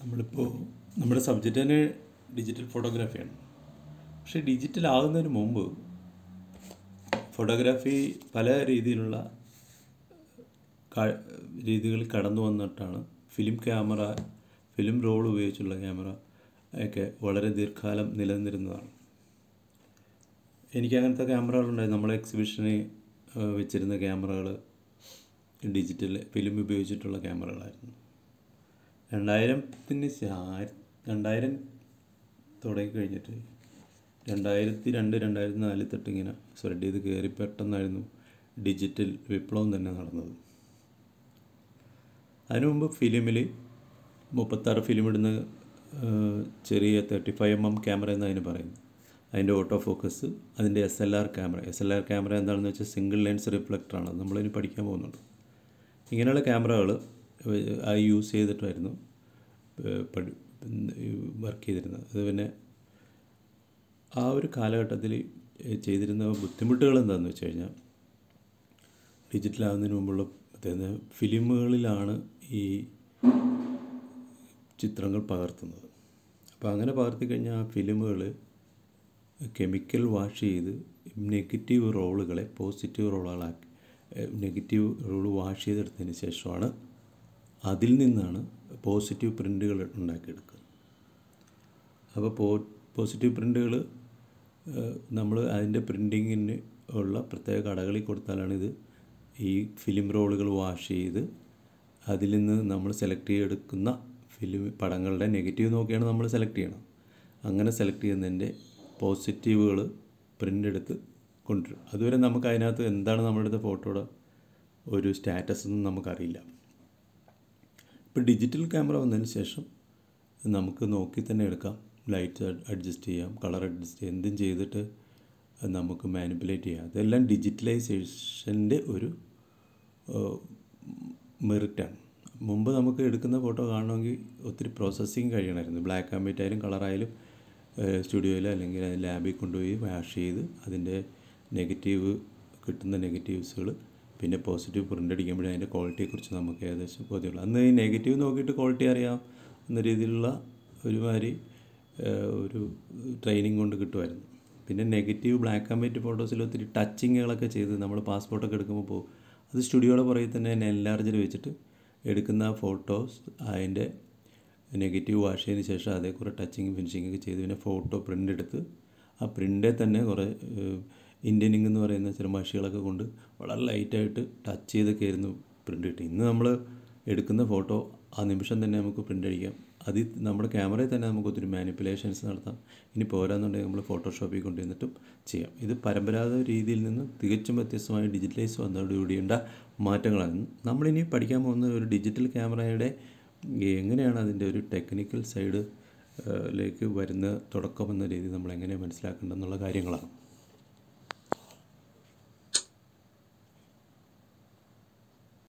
നമ്മളിപ്പോൾ നമ്മുടെ സബ്ജക്റ്റ് തന്നെ ഡിജിറ്റൽ ഫോട്ടോഗ്രാഫിയാണ് പക്ഷേ ഡിജിറ്റൽ ആകുന്നതിന് മുമ്പ് ഫോട്ടോഗ്രാഫി പല രീതിയിലുള്ള ക- രീതികളിൽ കടന്നു വന്നിട്ടാണ് ഫിലിം ക്യാമറ ഫിലിം റോൾ ഉപയോഗിച്ചുള്ള ക്യാമറ ഒക്കെ വളരെ ദീർഘകാലം നിലനിന്നിരുന്നതാണ് എനിക്ക് അങ്ങനത്തെ ക്യാമറകളുണ്ടായി നമ്മളെ എക്സിബിഷന് വെച്ചിരുന്ന ക്യാമറകൾ ഡിജിറ്റൽ ഫിലിം ഉപയോഗിച്ചിട്ടുള്ള ക്യാമറകളായിരുന്നു രണ്ടായിരത്തിന് ശേ- ആയിര- രണ്ടായിരം തുടങ്ങി കഴിഞ്ഞിട്ട് രണ്ടായിരത്തി രണ്ട് രണ്ടായിരത്തി നാലിൽ തൊട്ട് ഇങ്ങനെ സ്പ്രെഡ് ചെയ്ത് കയറി പെട്ടെന്നായിരുന്നു ഡിജിറ്റൽ വിപ്ലവം തന്നെ നടന്നത് അതിനു മുമ്പ് ഫിലിമിൽ മുപ്പത്താറ് ഫിലിം ഇടുന്ന ആ, ചെറിയ thirty five M M camera എന്ന് അതിന് പറയുന്നു അതിൻ്റെ ഓട്ടോ ഫോക്കസ് അതിൻ്റെ S L R camera S L R camera എന്താണെന്ന് വെച്ചാൽ സിംഗിൾ ലെൻസ് റിഫ്ലക്ടറാണ് നമ്മളിനി പഠിക്കാൻ പോകുന്നുണ്ട് ഇങ്ങനെയുള്ള ക്യാമറകൾ അത് യൂസ് ചെയ്തിട്ടായിരുന്നു വർക്ക് ചെയ്തിരുന്നത് അത് പിന്നെ ആ ഒരു കാലഘട്ടത്തിൽ ചെയ്തിരുന്ന ബുദ്ധിമുട്ടുകൾ എന്താണെന്ന് വെച്ച് കഴിഞ്ഞാൽ ഡിജിറ്റലാകുന്നതിന് മുമ്പുള്ള അതായത് ഫിലിമുകളിലാണ് ഈ ചിത്രങ്ങൾ പകർത്തുന്നത് അപ്പോൾ അങ്ങനെ പകർത്തി കഴിഞ്ഞാൽ ആ ഫിലിമുകൾ കെമിക്കൽ വാഷ് ചെയ്ത് നെഗറ്റീവ് റോളുകളെ പോസിറ്റീവ് റോളുകളാക്കി നെഗറ്റീവ് റോൾ വാഷ് ചെയ്തെടുത്തതിന് ശേഷമാണ് അതിൽ നിന്നാണ് പോസിറ്റീവ് പ്രിൻ്റുകൾ ഉണ്ടാക്കിയെടുക്കുക അപ്പോൾ പോ പോസിറ്റീവ് പ്രിൻ്റുകൾ നമ്മൾ അതിൻ്റെ പ്രിൻറ്റിങ്ങിന് ഉള്ള പ്രത്യേക കടകളിൽ കൊടുത്താലാണ് ഇത് ഈ ഫിലിം റോളുകൾ വാഷ് ചെയ്ത് അതിൽ നിന്ന് നമ്മൾ സെലക്ട് ചെയ്തെടുക്കുന്ന ഫിലിം പടങ്ങളുടെ നെഗറ്റീവ് നോക്കിയാണ് നമ്മൾ സെലക്ട് ചെയ്യണം അങ്ങനെ സെലക്ട് ചെയ്യുന്നതിൻ്റെ പോസിറ്റീവുകൾ പ്രിൻ്റ് എടുത്ത് കൊണ്ടുവരും അതുവരെ നമുക്ക് അതിനകത്ത് എന്താണ് നമ്മുടെ അടുത്ത ഫോട്ടോയുടെ ഒരു സ്റ്റാറ്റസ് എന്ന് നമുക്കറിയില്ല ഇപ്പോൾ ഡിജിറ്റൽ ക്യാമറ വന്നതിന് ശേഷം നമുക്ക് നോക്കി തന്നെ എടുക്കാം ലൈറ്റ് അഡ്ജസ്റ്റ് ചെയ്യാം കളർ അഡ്ജസ്റ്റ് ചെയ്യാം എന്തും ചെയ്തിട്ട് നമുക്ക് മാനിപ്പുലേറ്റ് ചെയ്യാം അതെല്ലാം ഡിജിറ്റലൈസേഷൻ്റെ ഒരു മെറിറ്റാണ് മുമ്പ് നമുക്ക് എടുക്കുന്ന ഫോട്ടോ കാണണമെങ്കിൽ ഒത്തിരി പ്രോസസ്സിങ് കഴിയണമായിരുന്നു ബ്ലാക്ക് ആൻഡ് വൈറ്റ് ആയാലും കളറായാലും സ്റ്റുഡിയോയിൽ അല്ലെങ്കിൽ ലാബിൽ കൊണ്ടുപോയി വാഷ് ചെയ്ത് അതിൻ്റെ നെഗറ്റീവ് കിട്ടുന്ന നെഗറ്റീവ്സുകൾ പിന്നെ പോസിറ്റീവ് പ്രിൻ്റ് അടിക്കുമ്പോഴേ അതിൻ്റെ ക്വാളിറ്റിയെക്കുറിച്ച് നമുക്ക് ഏകദേശം ബോധ്യമുള്ളൂ അന്ന് ഈ നെഗറ്റീവ് നോക്കിയിട്ട് ക്വാളിറ്റി അറിയാം എന്ന രീതിയിലുള്ള ഒരുമാതിരി ഏഹ്, ഒരു ട്രെയിനിങ് കൊണ്ട് കിട്ടുമായിരുന്നു പിന്നെ നെഗറ്റീവ് ബ്ലാക്ക് ആൻഡ് വൈറ്റ് ഫോട്ടോസിൽ ഒത്തിരി ടച്ചിങ്ങുകളൊക്കെ ചെയ്ത് നമ്മൾ പാസ്പോർട്ടൊക്കെ എടുക്കുമ്പോൾ പോകും അത് സ്റ്റുഡിയോയുടെ പുറകിൽ തന്നെ എൻലാർജർ വെച്ചിട്ട് എടുക്കുന്ന ഫോട്ടോസ് അതിൻ്റെ നെഗറ്റീവ് വാഷ് ചെയ്തതിന് ശേഷം അതേ കുറേ ടച്ചിങ് ഫിനിഷിംഗ് ഒക്കെ ചെയ്ത് പിന്നെ ഫോട്ടോ പ്രിൻ്റ് എടുത്ത് ആ പ്രിൻ്റിൽ തന്നെ കുറേ ഇന്ത്യനിങ് എന്ന് പറയുന്ന ചില മഷികളൊക്കെ കൊണ്ട് വളരെ ലൈറ്റായിട്ട് ടച്ച് ചെയ്തൊക്കെ ആയിരുന്നു പ്രിൻ്റ് കിട്ടി ഇന്ന് നമ്മൾ എടുക്കുന്ന ഫോട്ടോ ആ നിമിഷം തന്നെ നമുക്ക് പ്രിൻ്റ് അടിക്കാം അതിൽ നമ്മുടെ ക്യാമറയിൽ തന്നെ നമുക്ക് ഒത്തിരി മാനിപ്പുലേഷൻസ് നടത്താം ഇനി പോരാന്നുണ്ടെങ്കിൽ നമ്മൾ ഫോട്ടോഷോപ്പിൽ കൊണ്ടുവന്നിട്ടും ചെയ്യാം ഇത് പരമ്പരാഗത രീതിയിൽ നിന്ന് തികച്ചും വ്യത്യസ്തമായി ഡിജിറ്റലൈസ് വന്നതോടുകൂടിയുണ്ട മാറ്റങ്ങളാണ് നമ്മളിനി പഠിക്കാൻ പോകുന്ന ഒരു ഡിജിറ്റൽ ക്യാമറയുടെ എങ്ങനെയാണ് അതിൻ്റെ ഒരു ടെക്നിക്കൽ സൈഡ് ലേക്ക് വരുന്ന തുടക്കം എന്ന രീതി നമ്മൾ എങ്ങനെ മനസ്സിലാക്കേണ്ടതെന്നുള്ള കാര്യങ്ങളാണ്